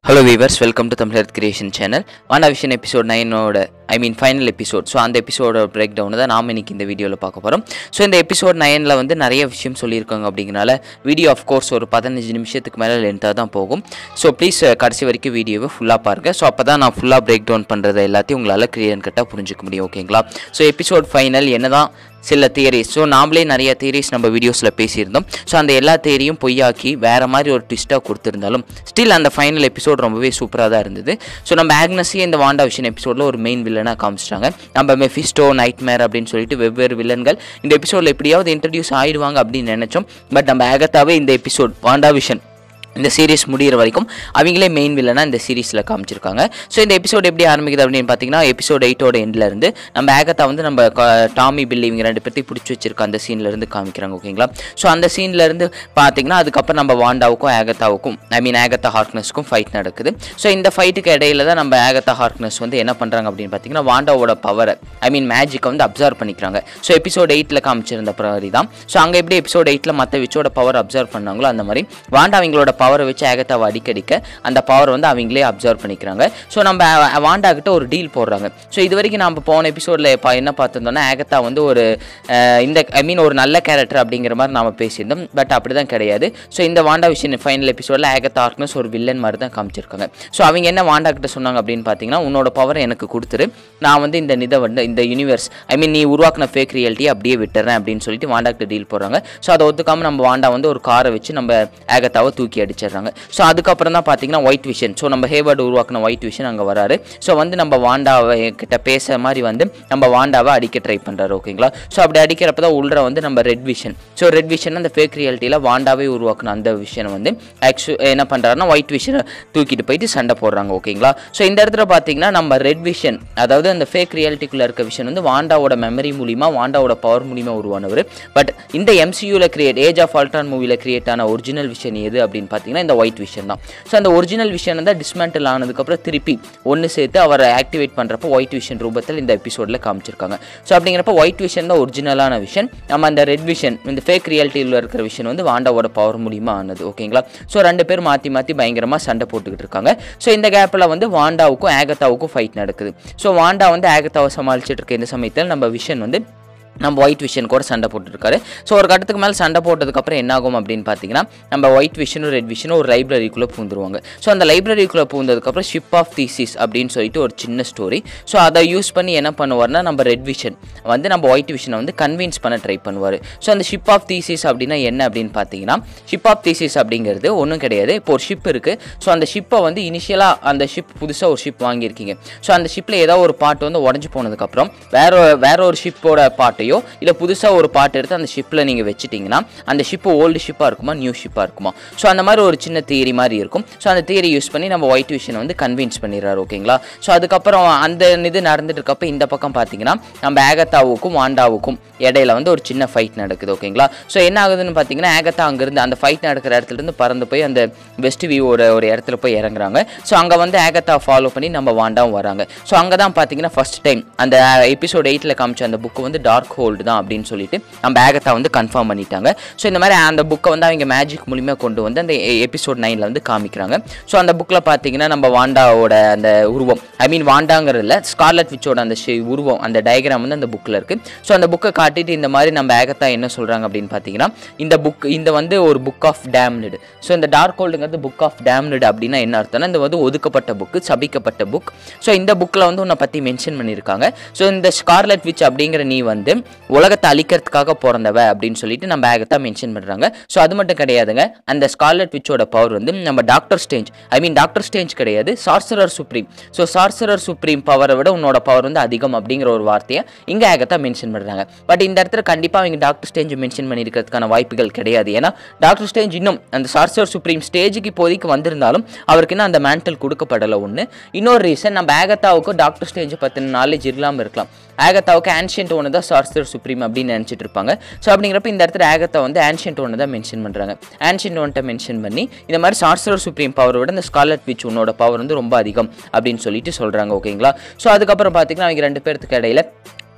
hello viewers welcome to Tamizhar creation channel WandaVision episode நைனோட I mean final episode so அந்த எபிசோட break down தான் நாம் இன்னைக்கு இந்த வீடியோவில் பார்க்க போகிறோம் ஸோ இந்த எபிசோட் நைனில் வந்து நிறைய விஷயம் சொல்லியிருக்காங்க அப்படிங்கிறனால வீடியோ ஆஃப் கோர்ஸ் ஒரு பதினஞ்சு நிமிஷத்துக்கு மேலே லென்த்தாக தான் போகும் ஸோ ப்ளீஸ் கடைசி வரைக்கும் வீடியோவை ஃபுல்லாக பாருங்கள் ஸோ அப்போ தான் நான் ஃபுல்லாக பிரேக் டவுன் பண்ணுறது எல்லாத்தையும் உங்களால் கிளியர் கட்டாக புரிஞ்சுக்க முடியும் ஓகேங்களா ஸோ எபிசோட் ஃபைனல் என்ன தான் சில தியரிஸ் ஸோ நாமளே நிறைய தியரிஸ் நம்ம வீடியோஸில் பேசியிருந்தோம் ஸோ அந்த எல்லா தியரியும் பொய்யாக்கி வேறு மாதிரி ஒரு ட்விஸ்ட்டாக கொடுத்துருந்தாலும் ஸ்டில் அந்த ஃபைனல் எபிசோட் ரொம்பவே சூப்பராக தான் இருந்தது ஸோ நம்ம ஆக்னஸே இந்த வாண்டா விஷன் எபிசோடில் ஒரு மெயின் வில்லனாக காமிச்சிட்டாங்க நம்ம மெஃபிஸ்டோ நைட் மேர் அப்படின்னு சொல்லிட்டு வெவ்வேறு வில்லன்கள் இந்த எபிசோடில் எப்படியாவது இன்ட்ரடியூஸ் ஆயிடுவாங்க அப்படின்னு நினச்சோம் பட் நம்ம ஆகத்தாவே இந்த எபிசோட் வாண்டா விஷன் இந்த சீரிஸ் முடிகிற வரைக்கும் அவங்களே மெயின் வில்லனாக இந்த சீரிஸில் காமிச்சிருக்காங்க ஸோ இந்த எபிசோட் எப்படி ஆரம்பிக்குது அப்படின்னு பார்த்தீங்கன்னா எபிசோட் எயிட்டோட எண்டில் இருந்து நம்ம ஆகத்தா வந்து நம்ம க- டாமி பில்லி இவங்க ரெண்டு பேர்த்தையும் பிடிச்சி வச்சிருக்க அந்த சீன்ல இருந்து காமிக்கிறாங்க ஓகேங்களா ஸோ அந்த சீன்ல இருந்து பார்த்தீங்கன்னா அதுக்கப்புறம் நம்ம வாண்டாவுக்கும் ஆகத்தாவுக்கும் ஐ மீன் ஆகத்தா ஹார்க்னஸ்க்கும் ஃபைட் நடக்குது ஸோ இந்த ஃபைட்டுக்கு இடையில தான் நம்ம ஆகத்தா ஹார்க்னஸ் வந்து என்ன பண்ணுறாங்க அப்படின்னு பார்த்தீங்கன்னா வாண்டாவோட பவரை ஐ மீன் மேஜிக்கை வந்து அப்சர்வ் பண்ணிக்கிறாங்க ஸோ எபிசோட் எயிட்டில் காமிச்சிருந்த மாதிரி தான் ஸோ அங்கே எப்படி எபிசோட் எயிட்டில் மற்ற விச்சோட பவர் அப்சர்வ் பண்ணாங்களோ அந்த மாதிரி வாண்டா அவங்களோட பவரை வச்சு ஆகத்தாவை அடிக்கடிக்க அந்த பவர் வந்து அவங்களே அப்சர்வ் பண்ணிக்கிறாங்க ஸோ நம்ம அஹ், வாண்டா கிட்ட ஒரு டீல் போடுறாங்க ஸோ இது வரைக்கும் நம்ம போன எபிசோடில் என்ன பார்த்துருந்தோம்னா ஆகத்தா வந்து ஒரு அஹ், இந்த ஐ மீன் ஒரு நல்ல கேரக்டர் அப்படிங்கிற மாதிரி நாம பேசியிருந்தோம் பட் அப்படி தான் கிடையாது ஸோ இந்த வாண்டா விஷயம் ஃபைனல் எபிசோடில் ஆகத்தா ஆர்க்னஸ் ஒரு வில்லன் மாதிரி தான் காமிச்சிருக்காங்க ஸோ அவங்க என்ன வாண்டா கிட்ட சொன்னாங்க அப்படின்னு பார்த்தீங்கன்னா உன்னோட பவரை எனக்கு கொடுத்துரு நான் வந்து இந்த நிதை வந்து இந்த யூனிவர்ஸ் ஐ மீன் நீ உருவாக்கின ஃபேக் ரியாலிட்டி அப்படியே விட்டுறேன் அப்படின்னு சொல்லிட்டு வாண்டா கிட்ட டீல் போடுறாங்க ஸோ அதை ஒத்துக்காம நம்ம வாண்டா வந்து ஒரு காரை வச்சு நம்ம ஆகத்தாவை தூக்கி அடிச்சிடுறாங்க ஸோ அதுக்கப்புறம் தான் பார்த்தீங்கன்னா ஒயிட் விஷன் ஸோ நம்ம ஹேவர்டு உருவாக்கின ஒயிட் விஷன் அங்கே வராரு ஸோ வந்து நம்ம வாண்டாவை கிட்ட பேசுகிற மாதிரி வந்து நம்ம வாண்டாவை அடிக்க ட்ரை பண்ணுறாரு ஓகேங்களா ஸோ அப்படி அடிக்கிறப்ப தான் உள்ள வந்து நம்ம red Vision so red Vision அந்த ஃபேக் ரியாலிட்டியில் வாண்டாவே உருவாக்கின அந்த விஷயம் வந்து ஆக்சு என்ன பண்ணுறாருன்னா ஒயிட் விஷனை தூக்கிட்டு போயிட்டு சண்டை போடுறாங்க ஓகேங்களா ஸோ இந்த இடத்துல பார்த்தீங்கன்னா நம்ம ரெட் விஷன் அதாவது அந்த ஃபேக் ரியாலிட்டிக்குள்ளே இருக்க விஷன் வந்து வாண்டாவோட மெமரி மூலிமா வாண்டாவோட பவர் மூலிமா உருவானவர் பட் இந்த எம்சியூவில் கிரியேட் ஏஜ் ஆஃப் ஆல்ட்ரான் மூவியில் கிரியேட் ஆன ஒரிஜினல் விஷன் எது அப்படின்னு பார்த்தீங்கன்னா இந்த ஒயிட் விஷன் தான் ஸோ அந்த ஒரிஜினல் விஷன் தான் டிஸ்மேண்டில் ஆனதுக்கப்புறம் திருப்பி ஒன்று சேர்த்து அவரை ஆக்டிவேட் பண்ணுறப்போ ஒயிட் விஷன் ரூபத்தில் இந்த எபிசோடில் காமிச்சிருக்காங்க ஸோ அப்படிங்கிறப்ப ஒயிட் விஷன் தான் ஒரிஜினலான விஷன் நம்ம அந்த ரெட் விஷன் இந்த ஃபேக் ரியாலிட்டியில் இருக்கிற விஷன் வந்து வாண்டாவோட பவர் மூலியமாக ஆனது ஓகேங்களா ஸோ ரெண்டு பேரும் மாற்றி மாற்றி பயங்கரமாக சண்டை போட்டுக்கிட்டு இருக்காங்க ஸோ இந்த கேப்பில் வந்து வாண்டாவுக்கும் ஆகத்தாவுக்கும் ஃபைட் நடக்குது ஸோ வாண்டா வந்து ஆகத்தாவை சமாளிச்சிட்டு இருக்க இந்த சமயத்தில் நம்ம விஷன் வந்து நம்ம ஒயிட் விஷன் கூட சண்டை போட்டுருக்காரு ஸோ ஒரு கட்டத்துக்கு மேலே சண்டை போட்டதுக்கப்புறம் என்ன ஆகும் அப்படின்னு பார்த்தீங்கன்னா நம்ம ஒயிட் விஷனும் ரெட் விஷனும் ஒரு லைப்ரரிக்குள்ளே பூந்துருவாங்க ஸோ அந்த லைப்ரரிக்குள்ளே பூந்ததுக்கப்புறம் ஷிப் ஆஃப் தீசிஸ் அப்படின்னு சொல்லிட்டு ஒரு சின்ன ஸ்டோரி ஸோ அதை யூஸ் பண்ணி என்ன பண்ணுவார்னா நம்ம ரெட் விஷன் வந்து நம்ம ஒயிட் விஷனை வந்து கன்வின்ஸ் பண்ண ட்ரை பண்ணுவார் ஸோ அந்த ஷிப் ஆஃப் தீசிஸ் அப்படின்னா என்ன அப்படின்னு பார்த்தீங்கன்னா ஷிப் ஆஃப் தீசிஸ் அப்படிங்கிறது ஒன்றும் கிடையாது இப்போ ஒரு ஷிப் இருக்குது ஸோ அந்த ஷிப்பை வந்து இனிஷியலாக அந்த ஷிப் புதுசாக ஒரு ஷிப் வாங்கியிருக்கீங்க ஸோ அந்த ஷிப்பில் ஏதோ ஒரு பாட்டு வந்து உடஞ்சி போனதுக்கப்புறம் வேற வேற ஒரு ஷிப்போட பாட்டையோ இல்லை புதுசாக ஒரு பாட்டு எடுத்து அந்த ஷிப்பில் நீங்கள் வச்சிட்டிங்கன்னா அந்த ஷிப்பு ஓல்டு ஷிப்பாக இருக்குமா நியூ ஷிப்பாக இருக்குமா ஸோ அந்த மாதிரி ஒரு சின்ன தியரி மாதிரி இருக்கும் ஸோ அந்த தியரி யூஸ் பண்ணி நம்ம ஒயிட் விஷனை வந்து கன்வின்ஸ் பண்ணிடுறாரு ஓகேங்களா ஸோ அதுக்கப்புறம் அந்த இது நடந்துட்டு இருக்கப்ப இந்த பக்கம் பார்த்தீங்கன்னா நம்ம ஆகத்தாவுக்கும் வாண்டாவுக்கும் இடையில வந்து ஒரு சின்ன ஃபைட் நடக்குது ஓகேங்களா ஸோ என்ன ஆகுதுன்னு பார்த்தீங்கன்னா ஆகத்தா அங்கேருந்து அந்த ஃபைட் நடக்கிற இடத்துல இருந்து பறந்து போய் அந்த வெஸ்ட் வியூவோட ஒரு இடத்துல போய் இறங்குறாங்க ஸோ அங்கே வந்து ஆகத்தா ஃபாலோ பண்ணி நம்ம வாண்டாவும் வராங்க ஸோ அங்கே தான் பார்த்தீங்கன்னா ஃபர்ஸ்ட் டைம் அந்த எபிசோட் எயிட்டில் காமிச்ச அந்த புக்கு வந்து டார்க் ஹோல்டு தான் அப்படின்னு சொல்லிட்டு நம்ம ஆகத்தா வந்து கன்ஃபார்ம் பண்ணிட்டாங்க ஸோ இந்த மாதிரி அந்த புக்கை வந்து அவங்க மேஜிக் மூலியமாக கொண்டு வந்து அந்த எபிசோட் நைனில் வந்து காமிக்கிறாங்க ஸோ அந்த புக்கில் பார்த்தீங்கன்னா நம்ம வாண்டாவோட அந்த உருவம் ஐ மீன் வாண்டாங்கிறதுல ஸ்கார்லட் விச்சோட அந்த ஷே- உருவம் அந்த டயக்ராம் வந்து அந்த புக்கில் இருக்குது ஸோ அந்த புக்கை காட்டிட்டு இந்த மாதிரி நம்ம ஆகத்தா என்ன சொல்கிறாங்க அப்படின்னு பார்த்தீங்கன்னா இந்த புக் இந்த வந்து ஒரு புக் ஆஃப் டேம்னடு ஸோ இந்த டார்க் ஹோல்டுங்கிறது புக் ஆஃப் டேம்னடு அப்படின்னா என்ன அர்த்தம்னா இந்த வந்து ஒதுக்கப்பட்ட புக்கு சபிக்கப்பட்ட புக் ஸோ இந்த புக்கில் வந்து உன்னை பற்றி மென்ஷன் பண்ணியிருக்காங்க ஸோ இந்த ஸ்கார்லட் விச் அப்படிங்கிற நீ வந்து உலகத்தை அழிக்கிறதுக்காக பிறந்தவ அப்படின்னு சொல்லிட்டு நம்ம ஆகத்தா மென்ஷன் பண்ணுறாங்க ஸோ அது மட்டும் கிடையாதுங்க அந்த ஸ்கார்லட் விச்சோட பவர் வந்து நம்ம Doctor Strange I mean Doctor Strange கிடையாது sorcerer supreme so sorcerer supreme பவரை விட உன்னோட பவர் வந்து அதிகம் அப்படிங்கிற ஒரு வார்த்தையை இங்கே ஆகத்தா மென்ஷன் பண்ணுறாங்க பட் இந்த இடத்துல கண்டிப்பாக அவங்க டாக்டர் ஸ்டேஞ்ச் மென்ஷன் பண்ணியிருக்கிறதுக்கான வாய்ப்புகள் கிடையாது ஏன்னா டாக்டர் ஸ்டேஞ்ச் இன்னும் அந்த சார்சரர் சுப்ரீம் ஸ்டேஜுக்கு இப்போதைக்கு வந்திருந்தாலும் அவருக்கு இன்னும் அந்த மேண்டல் கொடுக்கப்படலை ஒன்று இன்னொரு ரீசன் நம்ம ஆகத்தாவுக்கு டாக்டர் ஸ்டேஞ்சை பற்றின நாலேஜ் இல்லாமல் இருக்கலாம் ஆகத்தாவுக்கு ஆன்ஷியன்ட் ஒன்று தான் சார்சர் சுப்ரீம் அப்படின்னு நினச்சிட்டு இருப்பாங்க ஸோ அப்படிங்கிறப்ப இந்த இடத்துல ஆகத்தா வந்து ஆன்ஷியன்ட் ஒன்று தான் மென்ஷன் பண்ணுறாங்க ஆன்ஷியன்ட் ஒன்ட்டை மென்ஷன் பண்ணி இந்த மாதிரி சார்சர் சுப்ரீம் பவர் விட இந்த ஸ்காலட் விச் உன்னோட பவர் வந்து ரொம்ப அதிகம் அப்படின்னு சொல்லிட்டு சொல்கிறாங்க ஓகேங்களா ஸோ அதுக்கப்புறம் பார்த்தீங்கன்னா அவங்க ரெண்டு பேர்த்துக்கு இடையில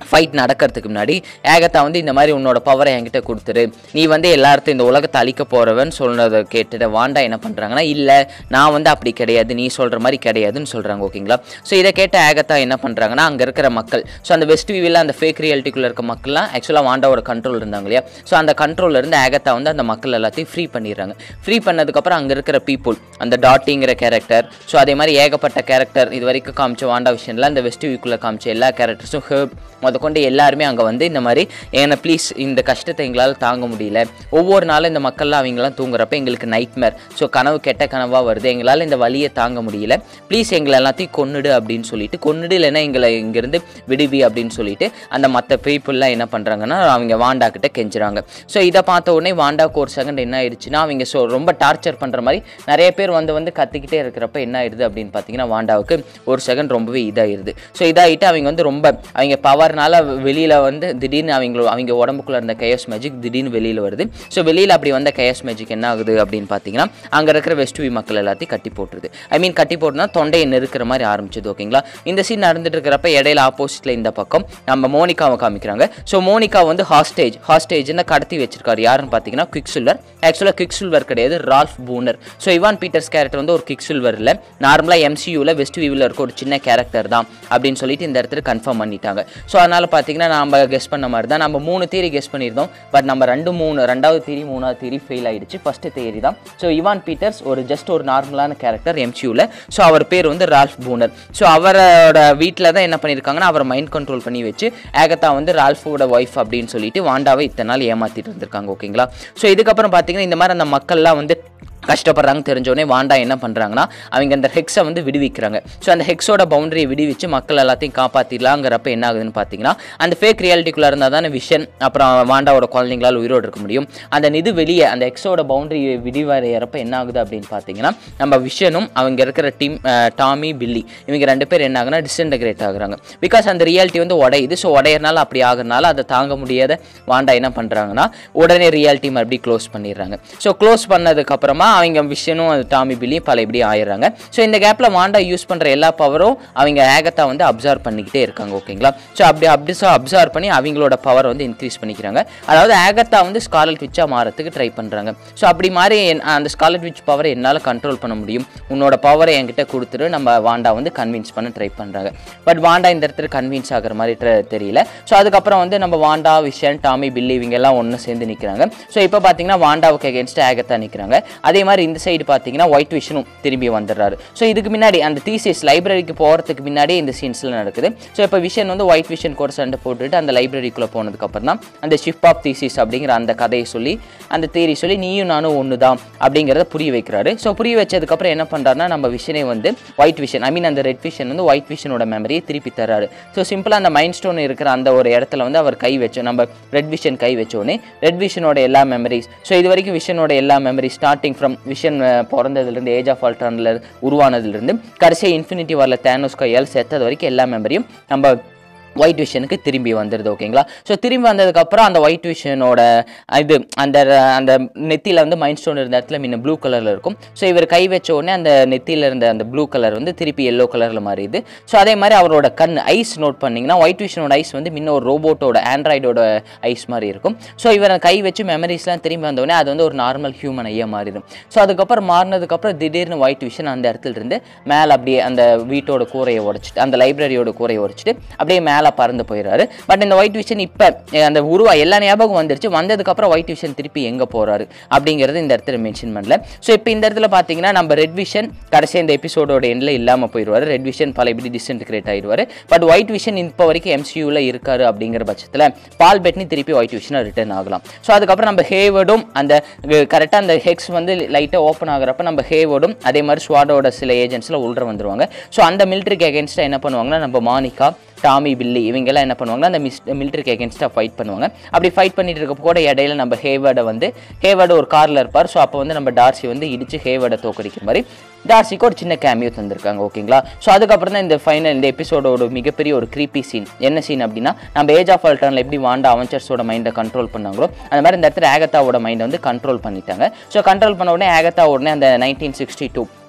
ஃபைட் நடக்கிறதுக்கு முன்னாடி ஏகத்தா வந்து இந்த மாதிரி உன்னோட பவரை என்கிட்ட கொடுத்துரு நீ வந்து எல்லார்த்தையும் இந்த உலகத்தை அழிக்க போகிறவன் சொன்னதை கேட்டுட்டு வாண்டா என்ன பண்ணுறாங்கன்னா இல்லை நான் வந்து அப்படி கிடையாது நீ சொல்கிற மாதிரி கிடையாதுன்னு சொல்கிறாங்க ஓகேங்களா ஸோ இதை கேட்ட ஏகத்தா என்ன பண்ணுறாங்கன்னா அங்கே இருக்கிற மக்கள் ஸோ அந்த வெஸ்ட் வியூவில் அந்த ஃபேக் ரியாலிட்டிக்குள்ளே இருக்க மக்கள்லாம் ஆக்சுவலாக வாண்டாவோட கண்ட்ரோல் இருந்தாங்க இல்லையா ஸோ அந்த கண்ட்ரோல்ல இருந்து ஏகத்தா வந்து அந்த மக்கள் எல்லாத்தையும் ஃப்ரீ பண்ணிடுறாங்க ஃப்ரீ பண்ணதுக்கப்புறம் அங்கே இருக்கிற பீப்புள் அந்த டாட்டிங்கிற கேரக்டர் ஸோ அதே மாதிரி ஏகப்பட்ட கேரக்டர் இது வரைக்கும் காமிச்ச வாண்டா விஷயம்ல அந்த வெஸ்ட் வியூக்குள்ளே காமிச்ச எல்லா கேரக்டர்ஸும் ஹேப் முதற்கொண்டு எல்லாருமே அங்கே வந்து இந்த மாதிரி ஏன்னா ப்ளீஸ் இந்த கஷ்டத்தை எங்களால் தாங்க முடியல ஒவ்வொரு நாளும் இந்த மக்கள்லாம் அவங்களாம் தூங்குறப்ப எங்களுக்கு நைட்மேர் ஸோ கனவு கெட்ட கனவாக வருது எங்களால் இந்த வலியை தாங்க முடியல ப்ளீஸ் எங்களை எல்லாத்தையும் கொன்னுடு அப்படின்னு சொல்லிட்டு கொன்னுடு இல்லைன்னா எங்களை இங்கேருந்து விடுவி அப்படின்னு சொல்லிட்டு அந்த மற்ற பீப்புளெலாம் என்ன பண்ணுறாங்கன்னா அவங்க வாண்டா கிட்ட கெஞ்சுறாங்க ஸோ இதை பார்த்த உடனே வாண்டாக்கு ஒரு செகண்ட் என்ன ஆயிடுச்சுன்னா அவங்க ஸோ ரொம்ப டார்ச்சர் பண்ணுற மாதிரி நிறைய பேர் வந்து வந்து கத்திக்கிட்டே இருக்கிறப்ப என்ன ஆயிடுது அப்படின்னு பார்த்தீங்கன்னா வாண்டாவுக்கு ஒரு செகண்ட் ரொம்பவே இதாகிடுது ஸோ இதாகிட்டு அவங்க வந்து ரொம்ப அவங்க பவர்னால வெளியில் வந்து திடீர்னு அவங்க அவங்க உடம்புக்குள்ள இருந்த கயஸ் மேஜிக் திடீர்னு வெளியில் வருது ஸோ வெளியில் அப்படி வந்த கயஸ் மேஜிக் என்ன ஆகுது அப்படின்னு பார்த்தீங்கன்னா அங்கே இருக்கிற வெஸ்ட்வி மக்கள் எல்லாத்தையும் கட்டி போட்டுருது ஐ மீன் கட்டி போட்டுனா தொண்டையை நெருக்கிற மாதிரி ஆரம்பிச்சது ஓகேங்களா இந்த சீன் நடந்துட்டு இருக்கிறப்ப இடையில ஆப்போசிட்டில் இந்த பக்கம் நம்ம மோனிகாவை காமிக்கிறாங்க ஸோ மோனிகா வந்து ஹாஸ்டேஜ் ஹாஸ்டேஜ்னு கடத்தி வச்சிருக்காரு யாருன்னு பார்த்தீங்கன்னா குவிக் சில்வர் ஆக்சுவலாக குவிக் சில்வர் கிடையாது Ralph Bohner so Evan Peters character வந்து ஒரு குவிக் சில்வர் இல்லை நார்மலாக எம்சியூவில் வெஸ்ட் வியூவில் இருக்க ஒரு சின்ன கேரக்டர் தான் அப்படின்னு சொல்லிட்டு இந்த இடத்துல கன்ஃபார்ம் பண்ணிட்டாங்க ஸோ அதனால் பார்த்தீங்கன்னா நம்ம கெஸ் பண்ண மாதிரி தான் நம்ம மூணு தேரி கெஸ் பண்ணியிருந்தோம் பட் நம்ம ரெண்டு மூணு ரெண்டாவது தேரி மூணாவது தேரி ஃபெயில் ஆயிடுச்சு ஃபஸ்ட்டு தேரி தான் ஸோ இவான் பீட்டர்ஸ் ஒரு ஜஸ்ட் ஒரு நார்மலான கேரக்டர் எம்சியூவில் ஸோ அவர் பேர் வந்து ரால்ஃப் பூனர் ஸோ அவரோட வீட்டில் தான் என்ன பண்ணியிருக்காங்கன்னா அவரை மைண்ட் கண்ட்ரோல் பண்ணி வச்சு ஏகத்தா வந்து ரால்ஃபோட ஒய்ஃப் அப்படின்னு சொல்லிட்டு வாண்டாவை இத்தனை நாள் ஏமாத்திட்டு இருந்திருக்காங்க ஓகேங்களா ஸோ இதுக்கப்புறம் பார்த்தீங்கன்னா இந்த மாதிரி அந்த மக்கள்லாம் வந்து கஷ்டப்படுறாங்க தெரிஞ்சோடனே வாண்டா என்ன பண்ணுறாங்கன்னா அவங்க அந்த ஹெக்ஸை வந்து விடுவிக்கிறாங்க ஸோ அந்த ஹெக்ஸோட பவுண்டரியை விடுவிச்சு மக்கள் எல்லாத்தையும் காப்பாற்றிடலாங்கிறப்ப என்ன ஆகுதுன்னு பார்த்தீங்கன்னா அந்த ஃபேக் ரியாலிட்டிக்குள்ளே இருந்தால் தானே விஷன் அப்புறம் வாண்டாவோட குழந்தைங்களால் உயிரோடு இருக்க முடியும் அந்த இது வெளியே அந்த ஹெக்ஸோட பவுண்டரி விடிவரையறப்ப என்ன ஆகுது அப்படின்னு பார்த்தீங்கன்னா நம்ம விஷனும் அவங்க இருக்கிற டீம் டாமி பில்லி இவங்க ரெண்டு பேர் என்ன ஆகுனா டிஸ்இன்டகிரேட் ஆகுறாங்க பிகாஸ் அந்த ரியாலிட்டி வந்து உடையுது ஸோ உடையறனால அப்படி ஆகுறனால அதை தாங்க முடியாத வாண்டா என்ன பண்ணுறாங்கன்னா உடனே ரியாலிட்டி மறுபடியும் க்ளோஸ் பண்ணிடுறாங்க ஸோ க்ளோஸ் பண்ணதுக்கப்புறமா அவங்க விஷனும் அது டாமி பில்லியும் பல இப்படி ஆயிடுறாங்க ஸோ இந்த கேப்பில் வாண்டா யூஸ் பண்ணுற எல்லா பவரும் அவங்க ஏகத்தா வந்து அப்சர்வ் பண்ணிக்கிட்டே இருக்காங்க ஓகேங்களா ஸோ அப்படி அப்படி அப்சர்வ் பண்ணி அவங்களோட பவர் வந்து இன்க்ரீஸ் பண்ணிக்கிறாங்க அதாவது ஏகத்தா வந்து ஸ்காலட் விச்சாக மாறத்துக்கு ட்ரை பண்ணுறாங்க ஸோ அப்படி மாதிரி என்- அந்த ஸ்காலட் விச் பவரை என்னால் கண்ட்ரோல் பண்ண முடியும் உன்னோட பவரை என்கிட்ட கொடுத்துட்டு நம்ம வாண்டா வந்து கன்வின்ஸ் பண்ண ட்ரை பண்ணுறாங்க பட் வாண்டா இந்த இடத்துல கன்வின்ஸ் ஆகுற மாதிரி ட்ர- தெரியல ஸோ அதுக்கப்புறம் வந்து நம்ம வாண்டா விஷன் டாமி பில்லி இவங்க எல்லாம் ஒன்று சேர்ந்து நிற்கிறாங்க ஸோ இப்போ பார்த்தீங்கன்னா வாண்டாவுக்கு அகேன்ஸ்ட் ஆகத்தா நிற்கிறாங்க அதே மாதிரி இந்த சைடு பார்த்தீங்கன்னா ஒயிட் விஷனும் திரும்பி வந்துடுறாரு ஸோ இதுக்கு முன்னாடி அந்த தீசிஸ் லைப்ரரிக்கு போகிறதுக்கு முன்னாடியே இந்த சீன்ஸ்லாம் நடக்குது ஸோ இப்போ விஷன் வந்து ஒயிட் விஷன் கூட சண்டை போட்டுட்டு அந்த லைப்ரரிக்குள்ளே போனதுக்கப்புறம் தான் அந்த ஷிப் ஆஃப் தீசிஸ் அப்படிங்கிற அந்த கதையை சொல்லி அந்த தேரி சொல்லி நீயும் நானும் ஒன்று தான் அப்படிங்கிறத புரிய வைக்கிறாரு ஸோ புரிய வச்சதுக்கப்புறம் என்ன பண்ணுறாருன்னா நம்ம விஷனே வந்து ஒயிட் விஷன் ஐ மீன் அந்த ரெட் விஷன் வந்து ஒயிட் விஷனோட மெமரியை திருப்பி தர்றாரு ஸோ சிம்பிளாக அந்த மைண்ட் ஸ்டோன் இருக்கிற அந்த ஒரு இடத்துல வந்து அவர் கை வச்சோம் நம்ம ரெட் விஷன் கை வச்சோடனே ரெட் விஷனோட எல்லா மெமரிஸ் ஸோ இது வரைக்கும் விஷனோட எல்லா மெமரி ஸ்டார்டிங் ஃப்ரம் விஷன் பிறந்ததுலேருந்து ஏஜ் ஆஃப் ஆல்ட்ரானில் உருவானதுலேருந்து கடைசியாக இன்ஃபினிட்டி வரல தேனோஸ் கையால் செத்தது வரைக்கும் எல்லா மெமரியும் நம்ம ஒயிட் விஷனுக்கு திரும்பி வந்துடுது ஓகேங்களா ஸோ திரும்பி வந்ததுக்கப்புறம் அந்த ஒயிட் விஷனோட இது அந்த அந்த நெத்தியில் வந்து மைண்ட் ஸ்டோன் இருந்த இடத்துல முன்ன ப்ளூ கலரில் இருக்கும் ஸோ இவர் கை வச்ச உடனே அந்த நெத்தியில் இருந்த அந்த ப்ளூ கலர் வந்து திருப்பி எல்லோ கலரில் மாறிடுது ஸோ அதே மாதிரி அவரோட கண் ஐஸ் நோட் பண்ணிங்கன்னா ஒயிட் விஷனோட ஐஸ் வந்து முன்ன ஒரு ரோபோட்டோட ஆண்ட்ராய்டோட ஐஸ் மாதிரி இருக்கும் ஸோ இவர் கை வச்சு மெமரிஸ்லாம் திரும்பி வந்த உடனே அது வந்து ஒரு நார்மல் ஹியூமன் ஐயா மாறிடும் ஸோ அதுக்கப்புறம் மாறினதுக்கப்புறம் திடீர்னு ஒயிட் விஷன் அந்த இடத்துல இருந்து மேலே அப்படியே அந்த வீட்டோட கூரையை உடைச்சிட்டு அந்த லைப்ரரியோட கூரையை உடைச்சிட்டு அப்படியே மேலே பறந்து போயிடுறாரு பட் இந்த ஒயிட் விஷன் இப்போ அந்த உருவா எல்லா ஞாபகம் வந்துருச்சு வந்ததுக்கப்புறம் ஒயிட் விஷன் திருப்பி எங்கே போகிறாரு அப்படிங்கிறது இந்த இடத்துல மென்ஷன் பண்ணல ஸோ இப்போ இந்த இடத்துல பார்த்தீங்கன்னா நம்ம ரெட் விஷன் கடைசி இந்த எபிசோடோட எண்டில் இல்லாமல் போயிடுவார் ரெட் விஷன் பல இப்படி டிஸ்இன்டிகிரேட் ஆயிடுவார் பட் ஒயிட் விஷன் இப்போ வரைக்கும் எம்சியூவில் இருக்காரு அப்படிங்கிற பட்சத்தில் பால் பெட்னி திருப்பி ஒயிட் விஷனாக ரிட்டர்ன் ஆகலாம் ஸோ அதுக்கப்புறம் நம்ம ஹேவர்டும் அந்த கரெக்டாக அந்த ஹெக்ஸ் வந்து லைட்டாக ஓப்பன் ஆகுறப்ப நம்ம ஹேவர்டும் அதே மாதிரி ஸ்வாடோட சில ஏஜென்ட்ஸில் உள்ள வந்துருவாங்க ஸோ அந்த மிலிட்ரிக்கு அகேன்ஸ்டாக என்ன பண்ணுவாங்கன்னா நம்ம மானிகா டாமி பில்லி இவங்கெல்லாம் என்ன பண்ணுவாங்கன்னா அந்த மிஸ் மிலிட்ரிக்கு அகேன்ஸ்டாக ஃபைட் பண்ணுவாங்க அப்படி ஃபைட் பண்ணிட்டு இருக்க கூட இடையில நம்ம ஹேவர்டை வந்து ஹேவர்டு ஒரு காரில் இருப்பார் ஸோ அப்போ வந்து நம்ம டார்சி வந்து இடிச்சு ஹேவர்டை தோக்கடிக்கிற மாதிரி டார்சிக்கு ஒரு சின்ன கேமியோ தந்திருக்காங்க ஓகேங்களா ஸோ அதுக்கப்புறம் தான் இந்த ஃபைனல் இந்த எபிசோடோட மிகப்பெரிய ஒரு க்ரீப்பி சீன் என்ன சீன் அப்படின்னா நம்ம ஏஜ் ஆஃப் ஆல்டர்னில் எப்படி வாண்டா அவெஞ்சர்ஸோட மைண்டை கண்ட்ரோல் பண்ணாங்களோ அந்த மாதிரி இந்த இடத்துல ஆகத்தாவோட மைண்டை வந்து கண்ட்ரோல் பண்ணிட்டாங்க ஸோ கண்ட்ரோல் பண்ண உடனே ஆகத்தா உடனே அந்த நைன்டீன் சிக்ஸ்டி டூ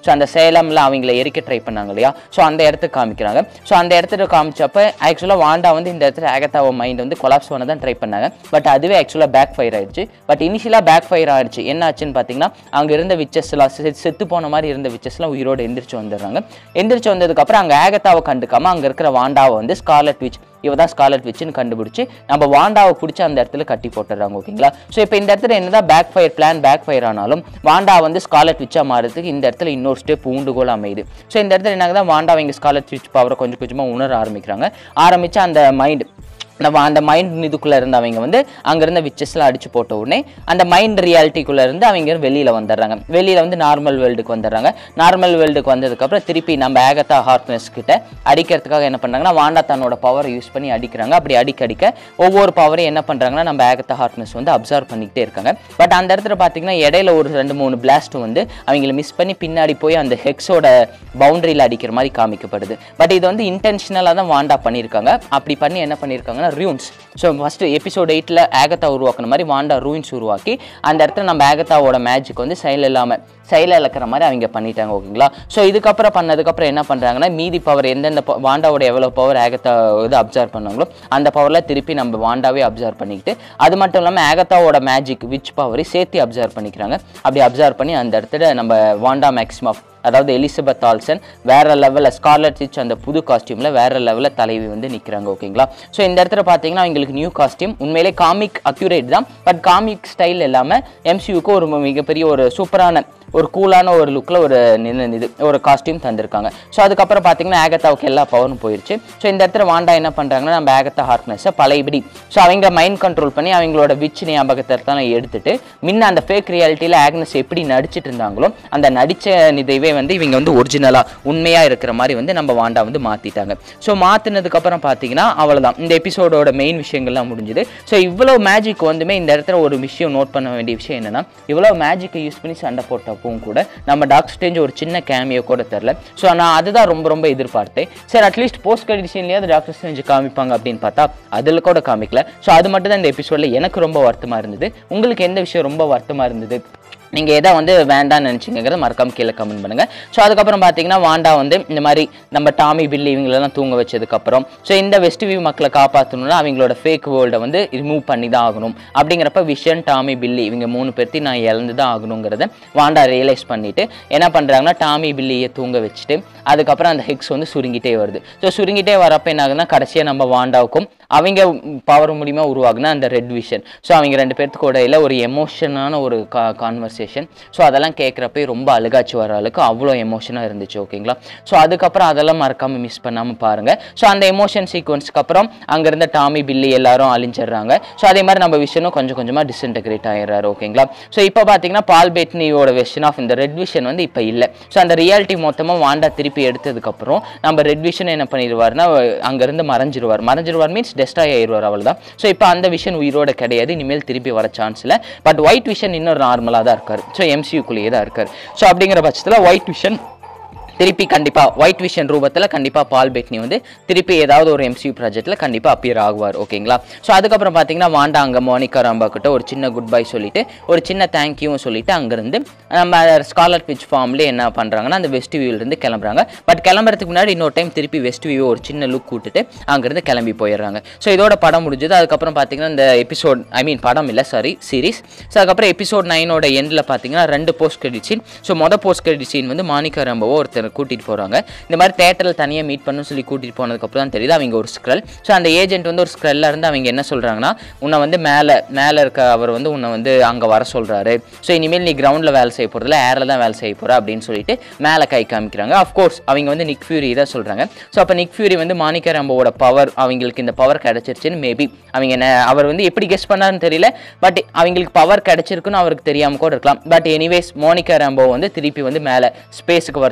ஸோ அந்த சேலம்ல அவங்கள எரிக்க ட்ரை பண்ணாங்க இல்லையா ஸோ அந்த இடத்துக்கு காமிக்கிறாங்க ஸோ அந்த இடத்துல காமிச்சப்ப ஆக்சுவலாக வாண்டா வந்து இந்த இடத்துல ஆகத்தாவை மைண்ட் வந்து கொலாப்ஸ் பண்ண தான் ட்ரை பண்ணாங்க பட் அதுவே ஆக்சுவலாக பேக் ஃபயர் ஆயிடுச்சு பட் இனிஷியலாக பேக் ஃபயர் ஆயிடுச்சு என்ன ஆச்சுன்னு பார்த்தீங்கன்னா அங்கே இருந்த விச்சஸ்லாம் செத்து போன மாதிரி இருந்த விச்சஸ்லாம் உயிரோடு எந்திரிச்சு வந்துடுறாங்க எந்திரிச்சு வந்ததுக்கப்புறம் அங்கே ஆகத்தாவை கண்டுக்காம அங்கே இருக்கிற வாண்டாவை வந்து ஸ்கார்லட் விச் இவ தான் ஸ்காலட் விச்சுன்னு கண்டுபிடிச்சி நம்ம வாண்டாவை பிடிச்சி அந்த இடத்துல கட்டி போட்டுறாங்க ஓகேங்களா ஸோ இப்போ இந்த இடத்துல என்னதான் backfire plan backfire ஆனாலும் வாண்டா வந்து ஸ்காலட் விச்சா மாறதுக்கு இந்த இடத்துல இன்னொரு ஸ்டெப் ஊண்டுகோல் அமையுது ஸோ இந்த இடத்துல என்ன தான் வாண்டா இங்கே ஸ்காலட் விச் பவரை கொஞ்சம் கொஞ்சமாக உணர ஆரம்பிக்கிறாங்க ஆரம்பித்து அந்த மைண்ட் நம்ம அந்த மைண்ட் இதுக்குள்ளே இருந்தவங்க வந்து அங்கே இருந்த விச்சஸ்லாம் அடிச்சு போட்ட உடனே அந்த மைண்ட் ரியாலிட்டிக்குள்ளே இருந்து அவங்க வெளியில் வந்துடுறாங்க வெளியில் வந்து நார்மல் வேர்ல்டுக்கு வந்துடுறாங்க நார்மல் வேர்ல்டுக்கு வந்ததுக்கப்புறம் திருப்பி நம்ம ஆகத்தா ஹார்ட்னஸ் கிட்ட அடிக்கிறதுக்காக என்ன பண்ணுறாங்கன்னா வாண்டா தன்னோட பவரை யூஸ் பண்ணி அடிக்கிறாங்க அப்படி அடிக்க அடிக்க ஒவ்வொரு பவரையும் என்ன பண்ணுறாங்கன்னா நம்ம ஆகத்தா ஹார்ட்னஸ் வந்து அப்சர்வ் பண்ணிக்கிட்டே இருக்காங்க பட் அந்த இடத்துல பார்த்தீங்கன்னா இடையில ஒரு ரெண்டு மூணு பிளாஸ்ட் வந்து அவங்கள மிஸ் பண்ணி பின்னாடி போய் அந்த ஹெக்ஸோட பவுண்டரியில் அடிக்கிற மாதிரி காமிக்கப்படுது பட் இது வந்து இன்டென்ஷனலாக தான் வாண்டா பண்ணியிருக்காங்க அப்படி பண்ணி என்ன பண்ணியிருக்காங்கன்னா ரூன்ஸ் ஸோ ஃபஸ்ட்டு எபிசோட் எயிட்டில் ஆகத்தா உருவாக்குன மாதிரி வாண்டா ரூயின்ஸ் உருவாக்கி அந்த இடத்துல நம்ம ஆகத்தாவோட மேஜிக் வந்து செயல் இல்லாமல் செயல இழக்கிற மாதிரி அவங்க பண்ணிட்டாங்க ஓகேங்களா ஸோ இதுக்கப்புறம் பண்ணதுக்கப்புறம் என்ன பண்ணுறாங்கன்னா மீதி பவர் எந்தெந்த ப- வாண்டாவோட எவ்வளோ பவர் ஆகத்தா இது அப்சர்வ் பண்ணாங்களோ அந்த பவரில் திருப்பி நம்ம வாண்டாவே அப்சர்வ் பண்ணிக்கிட்டு அது மட்டும் இல்லாமல் ஆகத்தாவோட மேஜிக் விச் பவரை சேர்த்து அப்சர்வ் பண்ணிக்கிறாங்க அப்படி அப்சர்வ் பண்ணி அந்த இடத்துல நம்ம வாண்டா மேக்ஸிமம் அதாவது எலிசபெத் ஆல்சன் வேற லெவலில் ஸ்கார்லட் ரிச் அந்த புது காஸ்டியூமில் வேற லெவலில் தலைவி வந்து நிற்கிறாங்க ஓகேங்களா ஸோ இந்த இடத்துல பார்த்தீங்கன்னா அவங்களுக்கு நியூ காஸ்டியூம் உண்மையிலே காமிக் அக்யூரேட் தான் பட் காமிக் ஸ்டைல் இல்லாமல் எம்சியூக்கு ஒரு மிகப்பெரிய ஒரு சூப்பரான ஒரு கூலான ஒரு லுக்கில் ஒரு நின்னு- இது ஒரு காஸ்டியூம் தந்திருக்காங்க ஸோ அதுக்கப்புறம் பார்த்தீங்கன்னா ஆகத்தாவுக்கு எல்லா பவரும் போயிடுச்சு ஸோ இந்த இடத்துல வாண்டா என்ன பண்ணுறாங்கன்னா நம்ம ஆகத்தா ஹார்ட்னஸை பழையபடி ஸோ அவங்க மைண்ட் கண்ட்ரோல் பண்ணி அவங்களோட விச் ஞாபகத்தை தான் எடுத்துட்டு முன்ன அந்த ஃபேக் ரியாலிட்டியில் ஆக்னஸ் எப்படி நடிச்சிட்டு இருந்தாங்களோ அந்த நடித்த இதைவே வந்து இவங்க வந்து ஒரிஜினலாக உண்மையாக இருக்கிற மாதிரி வந்து நம்ம வாண்டா வந்து மாற்றிட்டாங்க ஸோ மாற்றினதுக்கப்புறம் பார்த்தீங்கன்னா அவ்வளோதான் இந்த எபிசோடோட மெயின் விஷயங்கள்லாம் முடிஞ்சுது ஸோ இவ்வளோ மேஜிக் வந்துமே இந்த இடத்துல ஒரு விஷயம் நோட் பண்ண வேண்டிய விஷயம் என்னன்னா இவ்வளோ மேஜிக்கை யூஸ் பண்ணி சண்டை போட்டப்பவும் கூட நம்ம டாக்டர் ஸ்டேஞ்ச் ஒரு சின்ன கேமியோ கூட தெரில ஸோ நான் அதுதான் ரொம்ப ரொம்ப எதிர்பார்த்தேன் சரி அட்லீஸ்ட் போஸ்ட் கிரெடிட் சீன்லேயாவது டாக்டர் ஸ்டேஞ்ச் காமிப்பாங்க அப்படின்னு பார்த்தா அதில் கூட காமிக்கல ஸோ அது மட்டும் தான் இந்த எபிசோடில் எனக்கு ரொம்ப வருத்தமாக இருந்தது உங்களுக்கு எந்த விஷயம் ரொம்ப வருத்தமாக இருந்தது நீங்கள் எதை வந்து வேண்டாம்னு நினச்சிங்கிறத மறக்காம கீழே கமெண்ட் பண்ணுங்கள் ஸோ அதுக்கப்புறம் பார்த்தீங்கன்னா வாண்டா வந்து இந்த மாதிரி நம்ம டாமி பில்லி இவங்களெல்லாம் தூங்க வச்சதுக்கப்புறம் ஸோ இந்த வெஸ்ட் வியூ மக்களை காப்பாற்றணும்னா அவங்களோட ஃபேக் வேர்ல்டை வந்து ரிமூவ் பண்ணி தான் ஆகணும் அப்படிங்கிறப்ப விஷன் டாமி பில்லி இவங்க மூணு பேர்த்தையும் நான் இழந்து தான் ஆகணுங்கிறத வாண்டா ரியலைஸ் பண்ணிட்டு என்ன பண்ணுறாங்கன்னா டாமி பில்லியை தூங்க வச்சுட்டு அதுக்கப்புறம் அந்த ஹெக்ஸ் வந்து சுருங்கிட்டே வருது ஸோ சுருங்கிட்டே வரப்ப என்ன ஆகுதுன்னா கடைசியாக நம்ம வாண்டாவுக்கும் அவங்க பவர் மூலியமா உருவாகுன அந்த ரெட் விஷன் ஸோ அவங்க ரெண்டு பேர்த்துக்கு இடையில ஒரு எமோஷனான ஒரு கா கான்வர்சேஷன் ஸோ அதெல்லாம் கேட்குறப்ப ரொம்ப அழுகாச்சு வர அளவுக்கு அவ்வளோ எமோஷனாக இருந்துச்சு ஓகேங்களா ஸோ அதுக்கப்புறம் அதெல்லாம் மறக்காம மிஸ் பண்ணாமல் பாருங்க ஸோ அந்த எமோஷன் சீக்வன்ஸ்க்கு அப்புறம் அங்க இருந்த டாமி பில்லி எல்லாரும் அழிஞ்சிடுறாங்க ஸோ அதே மாதிரி நம்ம விஷனும் கொஞ்சம் கொஞ்சமாக டிஸ்இன்டகிரேட் ஆயிடுறாரு ஓகேங்களா ஸோ இப்போ பார்த்தீங்கன்னா பால் பேட்னியோட வெர்ஷன் ஆஃப் இந்த ரெட் விஷன் வந்து இப்போ இல்லை ஸோ அந்த ரியாலிட்டி மொத்தமாக வாண்டா திருப்பி எடுத்ததுக்கப்புறம் நம்ம ரெட் விஷன் என்ன பண்ணிடுவார்னா அங்கேருந்து மறைஞ்சிருவார் மறைஞ்சிருவார் மீன்ஸ் டெஸ்ட்ராய் ஆயிடுவார் அவ்வளவுதான் ஸோ இப்போ அந்த விஷன் உயிரோட கிடையாது இனிமேல் திருப்பி வர சான்ஸ் இல்லை பட் ஒயிட் விஷன் இன்னும் நார்மலாக தான் இருக்கார் ஸோ எம்சியூக்குள்ளேயே தான் இருக்கார் ஸோ அப்படிங்கிற பட்சத்தில் ஒயிட் விஷன் திருப்பி கண்டிப்பாக ஒயிட் விஷன் ரூபத்தில் கண்டிப்பாக பால் பெட்னி வந்து திருப்பி ஏதாவது ஒரு எம்சியூ ப்ராஜெக்ட்டில் கண்டிப்பாக அப்பியர் ஆகுவார் ஓகேங்களா ஸோ அதுக்கப்புறம் பார்த்தீங்கன்னா வாண்டா அங்கே மோனிகா ராம்பா கிட்ட ஒரு சின்ன குட் பை சொல்லிட்டு ஒரு சின்ன தேங்க்யூவும் சொல்லிட்டு அங்கேருந்து நம்ம ஸ்காலர் பிச் ஃபார்ம்லேயே என்ன பண்ணுறாங்கன்னா அந்த வெஸ்ட் வியூலேருந்து கிளம்புறாங்க பட் கிளம்புறதுக்கு முன்னாடி இன்னொரு டைம் திருப்பி வெஸ்ட் வியூ ஒரு சின்ன லுக் கூட்டுட்டு அங்கேருந்து கிளம்பி போயிடுறாங்க ஸோ இதோட படம் முடிஞ்சது அதுக்கப்புறம் பார்த்தீங்கன்னா இந்த எபிசோட் ஐ மீன் படம் இல்லை சாரி சீரிஸ் ஸோ அதுக்கப்புறம் எபிசோட் நைனோட எண்டில் பார்த்தீங்கன்னா ரெண்டு போஸ்ட் கிரெடிட் சீன் ஸோ மொதல் போஸ்ட் கிரெடிட் சீன் வந்து மானிகா ரம்பவோ ஒருத்தர் கூட்டிகிட்டு போகிறாங்க இந்த மாதிரி தேட்டரில் தனியாக மீட் பண்ணணும்னு சொல்லி கூட்டிகிட்டு போனதுக்கப்புறம் தான் தெரியுது அவங்க ஒரு ஸ்க்ரல் ஸோ அந்த ஏஜென்ட் வந்து ஒரு ஸ்க்ரல்ல இருந்து அவங்க என்ன சொல்கிறாங்கன்னா உன்னை வந்து மேலே மேலே இருக்க அவர் வந்து உன்னை வந்து அங்கே வர சொல்கிறாரு ஸோ இனிமேல் நீ கிரவுண்டில் வேலை செய்ய போகிறதுல ஏரில் தான் வேலை செய்ய போகிற அப்படின்னு சொல்லிட்டு மேலே கை காமிக்கிறாங்க அஃப்கோர்ஸ் அவங்க வந்து நிக் ஃபியூரி தான் சொல்கிறாங்க ஸோ அப்போ நிக் ஃபியூரி வந்து மானிகா ரம்போவோட பவர் அவங்களுக்கு இந்த பவர் கிடைச்சிருச்சுன்னு மேபி அவங்க என்ன அவர் வந்து எப்படி கெஸ் பண்ணாருன்னு தெரியல பட் அவங்களுக்கு பவர் கிடைச்சிருக்குன்னு அவருக்கு தெரியாமல் கூட இருக்கலாம் பட் எனிவேஸ் மோனிகா ரம்போ வந்து திருப்பி வந்து மேலே ஸ்பேஸுக்கு வர சொல்லி நம்ம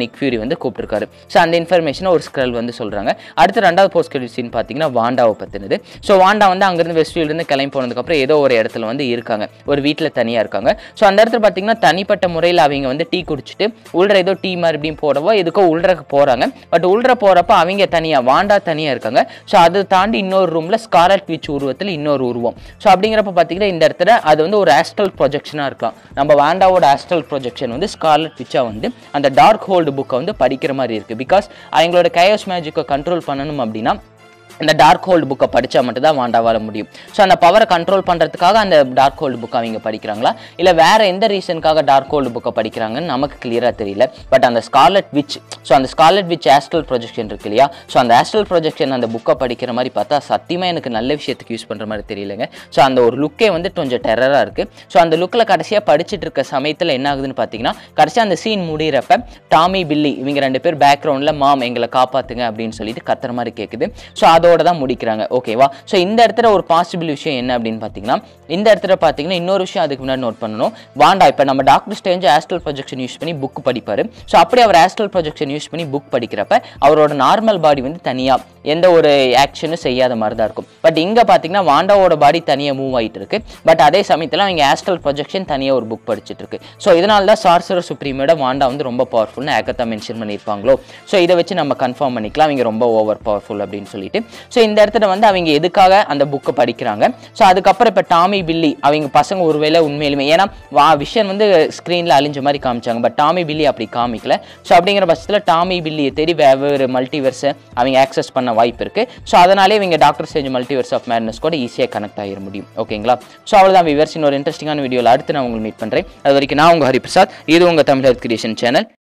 நிக் ஃபியூரி வந்து கூப்பிட்டுருக்காரு ஸோ அந்த இன்ஃபர்மேஷனை ஒரு ஸ்க்ரல் வந்து சொல்கிறாங்க அடுத்து ரெண்டாவது போஸ்ட் கிரெடிட் சீன் பார்த்தீங்கன்னா வாண்டாவை பற்றினது ஸோ வாண்டா வந்து அங்கேருந்து வெஸ்ட்ஃபீல்டு கிளம்பி போனதுக்கப்புறம் ஏதோ ஒரு இடத்துல வந்து இருக்காங்க ஒரு வீட்டில் தனியாக இருக்காங்க ஸோ அந்த இடத்துல பார்த்தீங்கன்னா தனிப்பட்ட முறையில் அவங்க வந்து டீ குடிச்சிட்டு உள்ள ஏதோ டீ மறுபடியும் போடவோ எதுக்கோ உள்றக்கு போகிறாங்க பட் உள்ற போகிறப்ப அவங்க தனியாக வாண்டா தனியாக இருக்காங்க ஸோ அதை தாண்டி இன்னொரு ரூமில் ஸ்காரட் விச் உருவத்தில் இன்னொரு உருவம் ஸோ அப்படிங்கிறப்ப பார்த்தீங்கன்னா இந்த இடத்துல அது வந்து ஒரு ஆஸ்ட்ரல் ப்ரொஜெக்ஷனாக இருக்கலாம் நம்ம வாண்டாவோட ஆஸ்ட்ரல் ப்ரொஜெக்ஷன் வந்து ஸ்கார்லட் விச்சா வந்து அந்த டார்க் ஹோல்டு புக்கை வந்து படிக்கிற மாதிரி இருக்குது பிகாஸ் அவங்களோட கயோஸ் மேஜிக்கை கண்ட்ரோல் பண்ணணும் அப்படின்னா இந்த டார்க் ஹோல்டு புக்கை படித்தா மட்டும் தான் வாண்டாவால முடியும் ஸோ அந்த பவரை கண்ட்ரோல் பண்ணுறதுக்காக அந்த டார்க் ஹோல்டு புக்கை அவங்க படிக்கிறாங்களா இல்லை வேற எந்த ரீசனுக்காக டார்க் ஹோல்டு புக்கை படிக்கிறாங்கன்னு நமக்கு கிளியராக தெரியல பட் அந்த ஸ்கார்லட் விச் ஸோ அந்த ஸ்கார்லட் விச் ஆஸ்ட்ரல் ப்ரொஜெக்ஷன் இருக்கு இல்லையா ஸோ அந்த ஆஸ்ட்ரல் ப்ரொஜெக்ஷன் அந்த புக்கை படிக்கிற மாதிரி பார்த்தா சத்தியமாக எனக்கு நல்ல விஷயத்துக்கு யூஸ் பண்ணுற மாதிரி தெரியலங்க ஸோ அந்த ஒரு லுக்கே வந்து கொஞ்சம் டெரராக இருக்குது ஸோ அந்த லுக்கில் கடைசியாக படிச்சுட்டு இருக்க சமயத்தில் என்ன ஆகுதுன்னு பார்த்தீங்கன்னா கடைசியாக அந்த சீன் முடிகிறப்ப டாமி பில்லி இவங்க ரெண்டு பேர் பேக்ரவுண்டில் மாம் எங்களை காப்பாற்றுங்க அப்படின்னு சொல்லிட்டு கத்துற மாதிரி கேட்குது ஸோ அதோட தான் முடிக்கிறாங்க ஓகேவா ஸோ இந்த இடத்துல ஒரு பாசிபிள் விஷயம் என்ன அப்படின்னு பார்த்தீங்கன்னா இந்த இடத்துல பார்த்தீங்கன்னா இன்னொரு விஷயம் அதுக்கு முன்னாடி நோட் பண்ணணும் வாண்டா இப்போ நம்ம Doctor Strange astral projection use பண்ணி புக் படிப்பார் ஸோ அப்படி அவர் ஆஸ்ட்ரல் ப்ரொஜெக்ஷன் யூஸ் பண்ணி புக் படிக்கிறப்ப அவரோட நார்மல் பாடி வந்து தனியாக எந்த ஒரு ஆக்ஷனும் செய்யாத மாதிரி தான் இருக்கும் பட் இங்கே பார்த்தீங்கன்னா வாண்டாவோட பாடி தனியாக மூவ் ஆகிட்டு இருக்கு பட் அதே சமயத்தில் அவங்க ஆஸ்ட்ரல் ப்ரொஜெக்ஷன் தனியாக ஒரு புக் படிச்சுட்டு இருக்கு ஸோ இதனால தான் சார்சர் சுப்ரீமோட வாண்டா வந்து ரொம்ப பவர்ஃபுல்னு ஆகத்தா மென்ஷன் பண்ணியிருப்பாங்களோ ஸோ இதை வச்சு நம்ம கன்ஃபார்ம் பண்ணிக்கலாம் அவங்க ரொம்ப ஓவர் பவர்ஃபுல் அப்படின்னு சொல்லிட்டு ஸோ இந்த இடத்துல வந்து அவங்க எதுக்காக அந்த புக்கை படிக்கிறாங்க ஸோ அதுக்கப்புறம் இப்போ டாமி பில்லி அவங்க பசங்க ஒருவேளை உண்மையிலுமே ஏன்னா வா விஷன் வந்து ஸ்க்ரீனில் அழிஞ்ச மாதிரி காமிச்சாங்க பட் டாமி பில்லி அப்படி காமிக்கல ஸோ அப்படிங்கிற பட்சத்தில் டாமி பில்லியை தேடி வெவ்வேறு மல்டிவர்ஸை அவங்க ஆக்சஸ் பண்ண வாய்ப்பு இருக்குது ஸோ அதனாலே இவங்க Doctor Strange Multiverse of Madness கூட ஈஸியாக கனெக்ட் ஆகிட முடியும் ஓகேங்களா ஸோ அவ்வளோதான் விவர்ஸ் இன்னொரு இன்ட்ரெஸ்டிங்கான வீடியோவில் அடுத்து நான் உங்களுக்கு மீட் பண்ணுறேன் அது வரைக்கும் நான் உங்கள் ஹரிபிரசாத் இது உங்கள் தமிழ் ஹெல்த் கிரியேஷன் சேனல்